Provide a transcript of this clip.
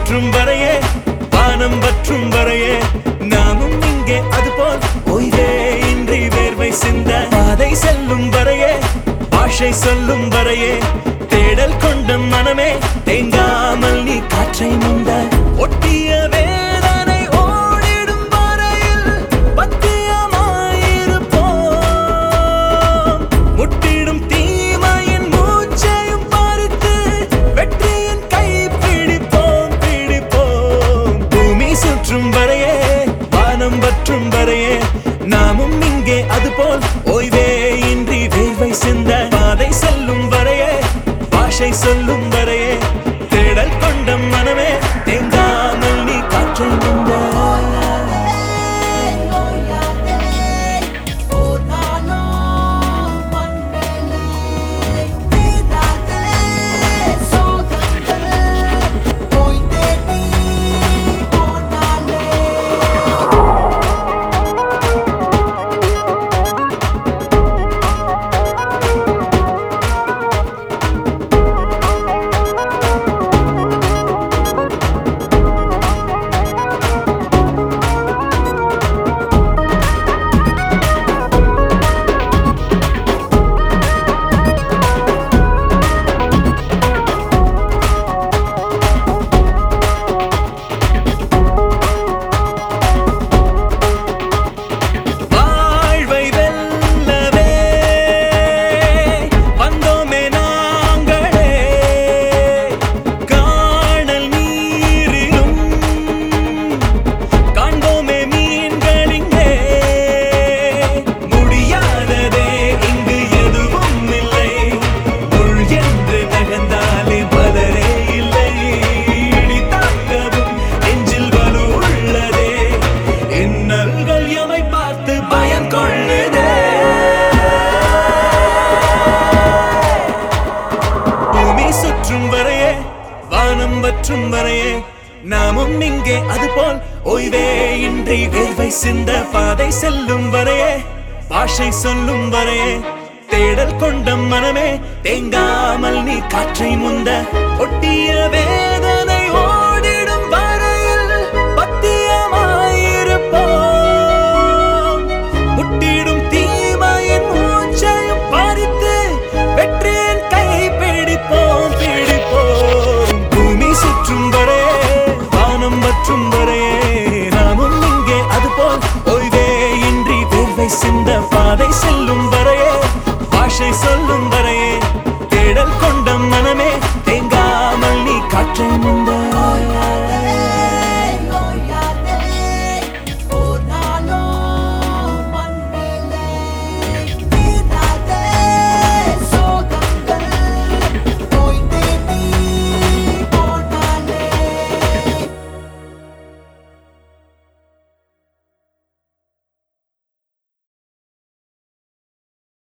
சுற்றும் வரையே வானம் வற்றும் வரையே நாமும் இங்கே அதுபோல் ஓய்வே இன்றி வேர்வை சிந்த பாதை செல்லும் வரையே பாஷை சொல்லும் வரையே தேடல் கொண்ட மனமே தேங்காமல் நீ காற்றை முந்த ஒட்டிய வேதனை ஓடிடும் வரையில் பத்தியமாயிருப்போம் முட்டிடும் தீமையின் மூச்சையும் பறித்து வெற்றியின் கை பிடிப்போம் பிடிப்போம் பூமி சுற்றும் வரையே வானம் வற்றும் வரையே நாமும் இங்கே அதுபோல் ஓய்வே இன்றி வேர்வை சிந்த பாதை செல்லும் வரையே பாஷை சொல்லும் வரையே தேடல் கொண்ட மனமே தேங்காமல் நீ காற்றை முந்த வாழ்வை வெல்லவே வந்தோமே நாங்களே காணல் நீரிலும் காண்போமே மீன்களிங்கே முடியாததே இங்கு எதுவும் இல்லை முள் என்று நகர்ந்தாலே பலரே இல்லை இடி தாக்கவும் நெஞ்சில் வலு உள்ளதே இன்னல்கள் எமை பார்த்து பயம் கொள்ளுதே பூமி சுற்றும் வரையே வானம் வற்றும் வரையே நாமும் இங்கே அதுபோல் ஓய்வே இன்றி வேர்வை சிந்த பாதை செல்லும் வரையே பாஷை சொல்லும் வரையே தேடல் கொண்ட மனமே தேங்காமல் நீ காற்றை முந்த ஒட்டிய